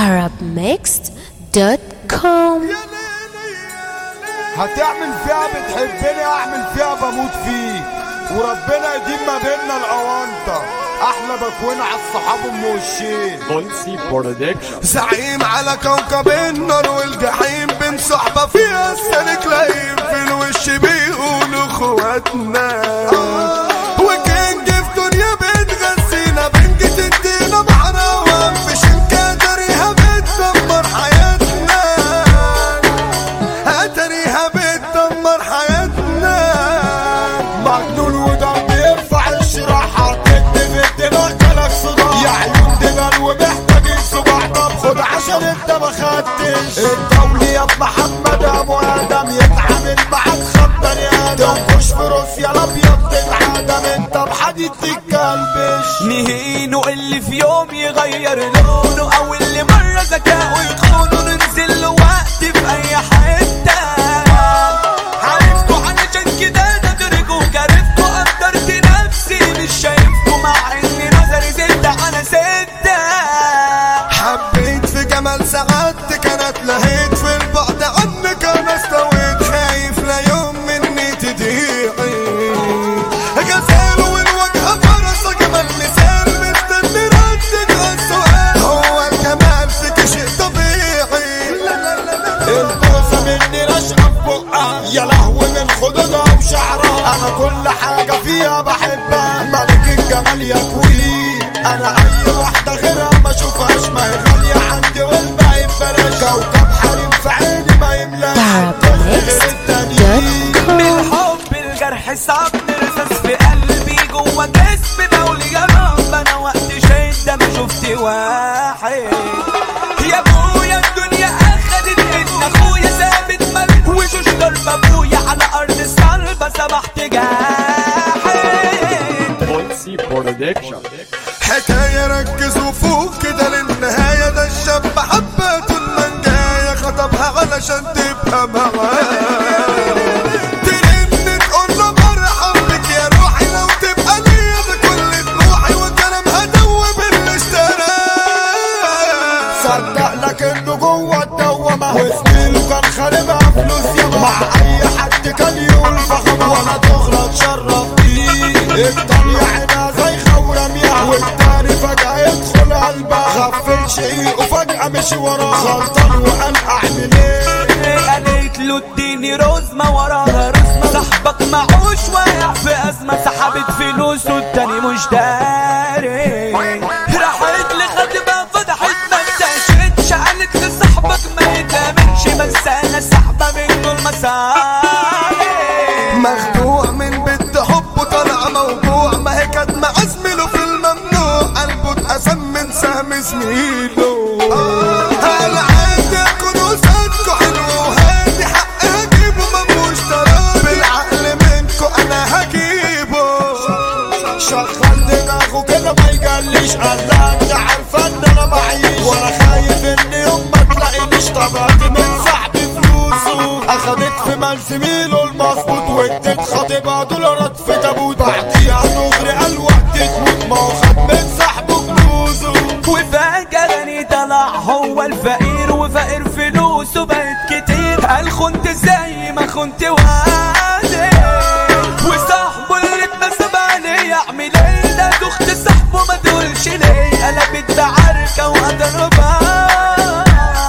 arabmixed.com هتعمل فيها بتحبني اعمل فيها بموت فيك وربنا يديم ما بيننا الاونطه احلى بكوين على الصحاب ام وشين بولسي برودكشن زعيم على كوكب النار والجحيم بين صحبة فيها السلك لايم في الوش بيقولوا اخواتنا وكنج في دنيا بتغسينا بنج تدينا محروم في شنكة تريها بتدمر حياتنا اتريها بتدمر حياتنا مجنون وده بيرفع الشراحة تكتب الدماغ جالك صداع يا عيون دجال ومحتاجين صباع طب خد عشان انت ما خدتش الدولية محمد ابو ادم يتعامل معاك خد بني ادم تنكش في روسيا الابيض تتعدم انت بحديد تتكلبش نهينه اللي في يوم يغير لونه او اللي مرة ذكاءه يخونه ننزل له وقت في اي حتة عرفته علشان كده ندرجه كرفته قدرت نفسي مش شايفكوا مع اني نظري ستة على ستة حبيت في جمال سعادتك انا اتلهيت في البعد عنك انا استويت خايف لا يوم مني تضيعي غزال والوجه فرصة جمال مثال مستني ردك على السؤال هو الجمال فيك شيء طبيعي البوسة مني نشرب بقها يا لهوي من خدودها وشعرها انا كل حاجة فيها بحبها ملك الجمال يا كوين انا اي واحدة غيرها ما اشوفهاش ما هي غالية عندي والباقي ببلاش كوكب حريم في عيني ما يملاش غير التانيين من حب الجرح صعب نرصص في قلبي جوه جسمي بقول يا رب انا وقت شدة ما شفت واحد يا ابويا الدنيا اخدت ان اخويا ثابت ملك وشوش ضرب ابويا على ارض الصلبة سبحت جاحد بولسي برودكشن حكاية ركزوا فوق كده للنهاية ده الشاب حبة المنجاية خطبها علشان تبقى معاه ترن تقول له مرحب بك يا روحي لو تبقى ليا بكل طموحي وكلامها دوب اللي اشتراه صدق لك انه جوه الدوامة وزميله كان خاربها فلوس ياما مع اي حد كان يقول فخمة ولا تغلط شرف بيه الدنيا عينها زي خورة مياه والتاني فجأة يدخل قلبها غفل شقيق وفجأة مشي وراه غلطان وقال اعمل ايه قالت له اديني رزمة وراها رزمة صاحبك معوش واقع في أزمة سحبت فلوسه التاني مش داري راحت لخدمة فضحت ما اكتشفتش قالت لصاحبك ما يتامنش بس أنا سحبة منه المساري مخدوع من بنت حبه طالع موجوع ما هي كانت مع زميله في الممنوع قلبه اتقسم من سهم زميله هل عادي اكون صدقه حلو وهادي حق هجيبه مفهوش تراب بالعقل منكو انا هجيبه شغل دماغه كده ما يجليش قال لا انت عارفه ان انا معيش ولا خايف ان يوم ما تلاقينيش طبعت من صاحبي فلوسه اخدت في مال زميله المظبوط واديت خطيبها دولارات في تابوت بعديها دغري قال وقت تموت ما هو خد من صاحبه فلوسه وفجأة طلع هو الفقير وفقير فلوسه بقت كتير قال خنت زي ما خنت وعادي وصاحبه اللي اتنسب عليه يعمل ايه ده اخت صاحبه ما تقولش ليه قلبت بعركة وقدر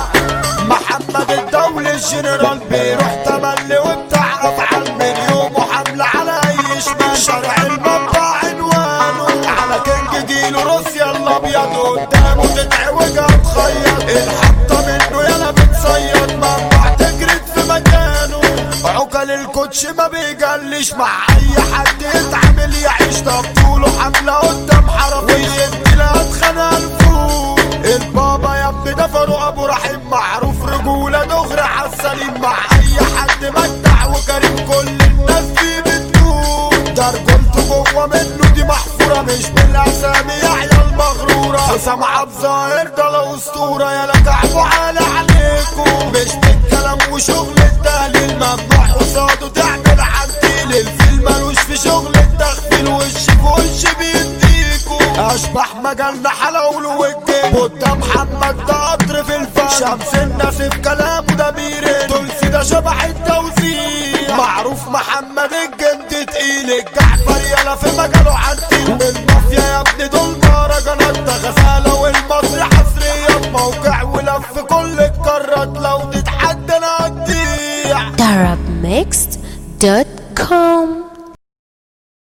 محمد الدولي الجنرال بيروح تملي وبتعرف على المليون وحملة على اي شمال شارع المنبع عنوانه على كينج جيله روسيا الابيض قدامه تتعوج تخيط الحطة منه يلا بتصيد منبع تجرد في مكانه عقل الكوتش ما بيجلش مع اي حد يتعامل يعيش طبطوله حملة قدام حرفية لا اتخنق الفوق البابا يا ابني ده فاروق ابو رحيم معروف رجولة دغري عالسليم مع اي حد مدع وكريم كل الناس فيه بتدوم ده رجولته جوه منه دي محفورة مش بالاسامي يا عيال مغرورة حسام عبد ظاهر ده لو اسطورة يا لا تعبوا عالي عليكم مش بالكلام وشغل التهليل ممنوع قصاده تعمل عنتيل الفيل ملوش في شغل التخفيل وش في وش بيديكوا اشبح مجالنا حلول والجيم وده محمد ده قطر في الفن شمس الناس في كلامه ده بيرن تلسي ده شبح التوزيع معروف محمد الجند تقيل الجعفر يلا في مجاله عدل المافيا يا ابني دول مهرجانات ده غزاله والمصري حصريا موقع ولف كل القارات لو تتحدى انا هتضيع Arabmixed.com